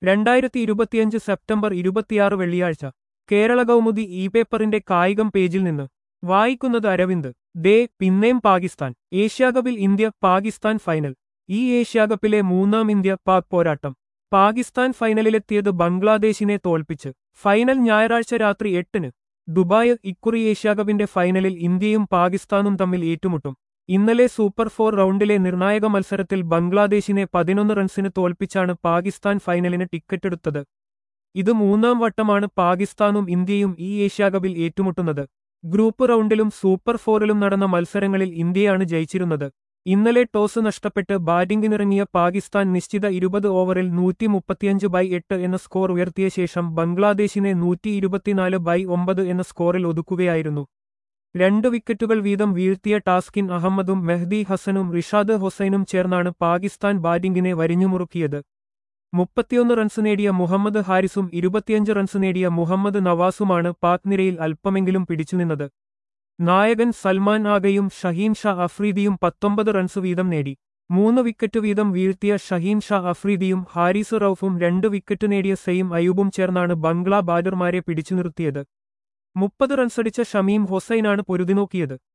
രണ്ടായിരത്തി ഇരുപത്തിയഞ്ച് സെപ്റ്റംബർ ഇരുപത്തിയാറ് വെള്ളിയാഴ്ച കേരള കൗമുദി ഇ പേപ്പറിന്റെ കായികം പേജിൽ നിന്ന് വായിക്കുന്നത് അരവിന്ദ് ദേ പിന്നേം പാകിസ്ഥാൻ ഏഷ്യാകപ്പിൽ ഇന്ത്യ പാകിസ്ഥാൻ ഫൈനൽ ഈ ഏഷ്യാകപ്പിലെ മൂന്നാം ഇന്ത്യ പാക് പോരാട്ടം പാകിസ്ഥാൻ ഫൈനലിലെത്തിയത് ബംഗ്ലാദേശിനെ തോൽപ്പിച്ച് ഫൈനൽ ഞായറാഴ്ച രാത്രി എട്ടിന് ദുബായ് ഇക്കുറി ഏഷ്യാകപ്പിന്റെ ഫൈനലിൽ ഇന്ത്യയും പാകിസ്ഥാനും തമ്മിൽ ഏറ്റുമുട്ടും ഇന്നലെ സൂപ്പർ ഫോർ റൗണ്ടിലെ നിർണായക മത്സരത്തിൽ ബംഗ്ലാദേശിനെ പതിനൊന്ന് റൺസിന് തോൽപ്പിച്ചാണ് പാകിസ്ഥാൻ ഫൈനലിന് ടിക്കറ്റെടുത്തത് ഇത് മൂന്നാം വട്ടമാണ് പാകിസ്ഥാനും ഇന്ത്യയും ഈ ഏഷ്യാകപ്പിൽ ഏറ്റുമുട്ടുന്നത് ഗ്രൂപ്പ് റൗണ്ടിലും സൂപ്പർ ഫോറിലും നടന്ന മത്സരങ്ങളിൽ ഇന്ത്യയാണ് ജയിച്ചിരുന്നത് ഇന്നലെ ടോസ് നഷ്ടപ്പെട്ട് ബാറ്റിംഗിനിറങ്ങിയ പാകിസ്ഥാൻ നിശ്ചിത ഇരുപത് ഓവറിൽ നൂറ്റി മുപ്പത്തിയഞ്ച് ബൈ എട്ട് എന്ന സ്കോർ ഉയർത്തിയ ശേഷം ബംഗ്ലാദേശിനെ നൂറ്റി ഇരുപത്തിനാല് ബൈ ഒമ്പത് എന്ന സ്കോറിൽ ഒതുക്കുകയായിരുന്നു രണ്ട് വിക്കറ്റുകൾ വീതം വീഴ്ത്തിയ ടാസ്കിൻ അഹമ്മദും മെഹ്ദി ഹസനും റിഷാദ് ഹൊസൈനും ചേർന്നാണ് പാകിസ്ഥാൻ ബാറ്റിംഗിനെ വരിഞ്ഞുമുറുക്കിയത് മുപ്പത്തിയൊന്ന് റൺസ് നേടിയ മുഹമ്മദ് ഹാരിസും ഇരുപത്തിയഞ്ച് റൺസ് നേടിയ മുഹമ്മദ് നവാസുമാണ് പാക് നിരയിൽ അല്പമെങ്കിലും പിടിച്ചുനിന്നത് നായകൻ സൽമാൻ ആഗയും ഷഹീൻ ഷാ അഫ്രീദിയും പത്തൊമ്പത് റൺസ് വീതം നേടി മൂന്ന് വിക്കറ്റ് വീതം വീഴ്ത്തിയ ഷഹീൻ ഷാ അഫ്രീദിയും ഹാരിസ് റൌഫും രണ്ട് വിക്കറ്റ് നേടിയ സെയിം അയൂബും ചേർന്നാണ് ബംഗ്ലാ ബാറ്റർമാരെ പിടിച്ചു നിർത്തിയത് മുപ്പത് റൺസടിച്ച ഷമീം ഹൊസൈനാണ് പൊരുതിനോക്കിയത്